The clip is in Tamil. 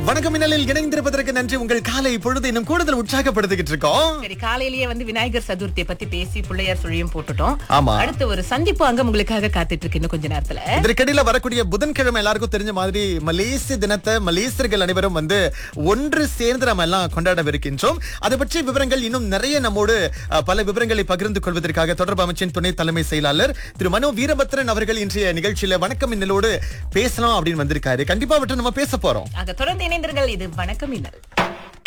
வணக்கம் மின்னலில் இணைந்திருப்பதற்கு நன்றி உங்கள் காலை பொழுது இன்னும் கூடுதல் உற்சாகப்படுத்திக்கிட்டு இருக்கோம் சரி காலையிலேயே வந்து விநாயகர் சதுர்த்தியை பத்தி பேசி பிள்ளையார் சுழியும் போட்டுட்டோம் ஆமா. அடுத்து ஒரு சந்திப்பு அங்கம் உங்களுக்காக காத்துட்டு இருக்கு இன்னும் கொஞ்ச நேரத்துல இதற்கிடையில வரக்கூடிய புதன்கிழமை எல்லாருக்கும் தெரிஞ்ச மாதிரி மலேசிய தினத்தை மலேசியர்கள் அனைவரும் வந்து ஒன்று சேர்ந்து நம்ம எல்லாம் கொண்டாடவிருக்கின்றோம் அதை பற்றிய விவரங்கள் இன்னும் நிறைய நம்மோடு அஹ், பல விவரங்களை பகிர்ந்து கொள்வதற்காக தொடர்பு அமைச்சின் துணை தலைமை செயலாளர் திரு மனோ வீரபத்ரன் அவர்கள் இன்றைய நிகழ்ச்சியில வணக்கம் மின்னலோடு பேசலாம் அப்படின்னு வந்திருக்காரு கண்டிப்பா அவற்றை நம்ம பேச போறோம் ஆக தொடர்ந்து இணைந்திருங்கள் இது வணக்கம் இன்னல்